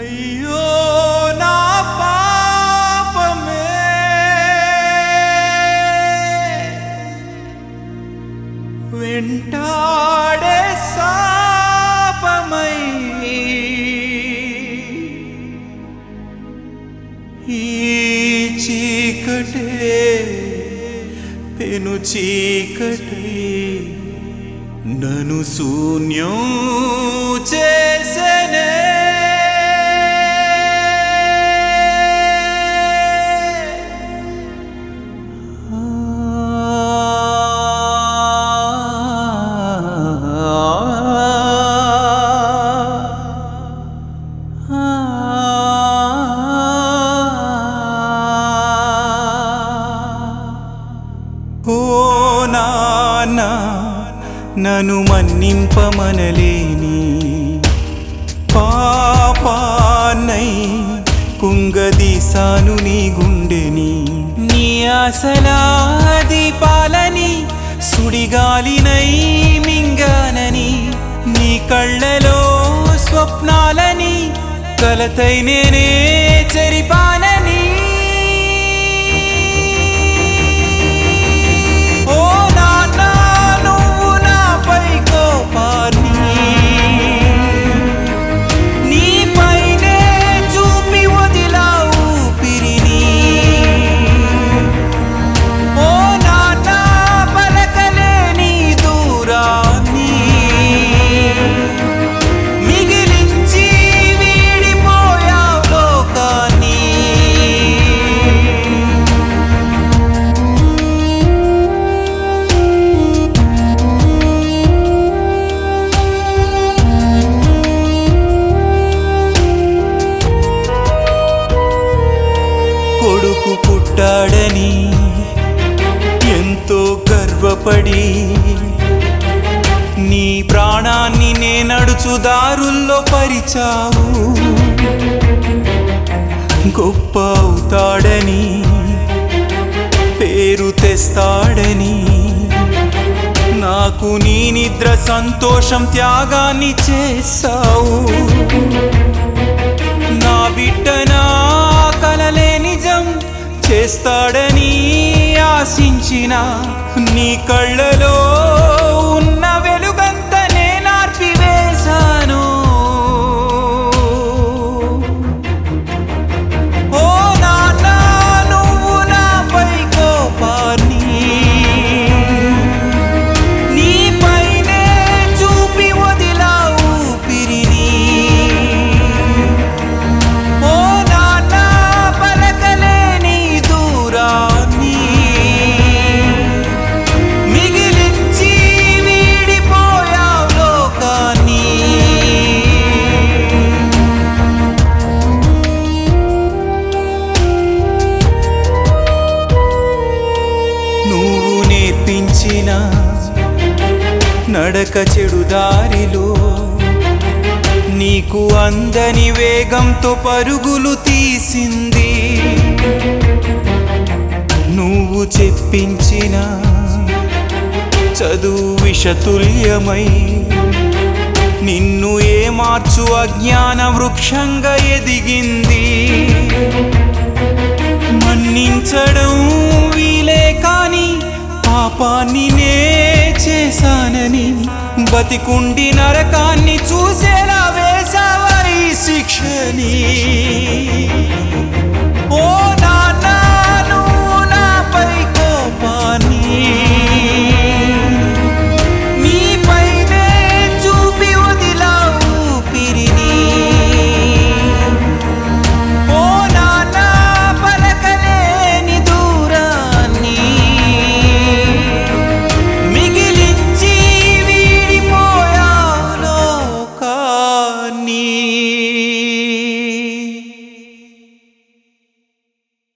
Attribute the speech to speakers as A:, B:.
A: అయ్యో నా పాపమే వెంటాడే శాపమై ఈ చీకటే పెను చీకటే నను శూన్యం చేసనే ఓ నాన్న నన్ను మన్నింపమనలేని పాపాన్నై కుంగదీసాను నీ గుండెని నీ ఆశలా దీపాలని సుడిగాలినై మింగానని నీ కళ్ళలో స్వప్నాలని కలతై నేనే చెరిపానని ఓ నాన్న నువ్వు నాపై కోపాన్ని నీపైనే చూపి వదిలావు ఊపిరిని ఓ నాన్న పలకలేని దూరాన్ని మిగిలించి వీడిపోయావు లోకాన్ని కొడుకు పుట్టాడని ఎంతో గర్వపడి నీ ప్రాణాన్ని నే నడుచు దారుల్లో పరిచావు గొప్ప అవుతాడని పేరు తెస్తాడని నాకు నీ నిద్ర సంతోషం త్యాగాన్ని చేసావు నా బిడ్డ నా కలలే నిజం చేస్తాడని ఆశించిన నీ కళ్ళలో ఉన్న వెలుగంత నేనార్పివేశాను ఓ నాన్న నువ్వు నాపై కోపాన్ని నీపైనే చూపి వదిలావు ఊపిరిని ఓ నాన్న పలకలేని దూరాన్ని మిగిలించి వీడిపోయావు లోకాన్ని నువ్వు నేర్పించిన నడక చెడు దారిలో నీకు అందని వేగంతో పరుగులు తీసింది నువ్వు చెప్పించిన చదువు విషతుల్యమై నిన్ను ఏమార్చు అజ్ఞాన వృక్షంగా ఎదిగింది మన్నించడం వీలే కాని పాపాన్ని నే చేశానని బతికుండి నరకాన్ని చూసేలా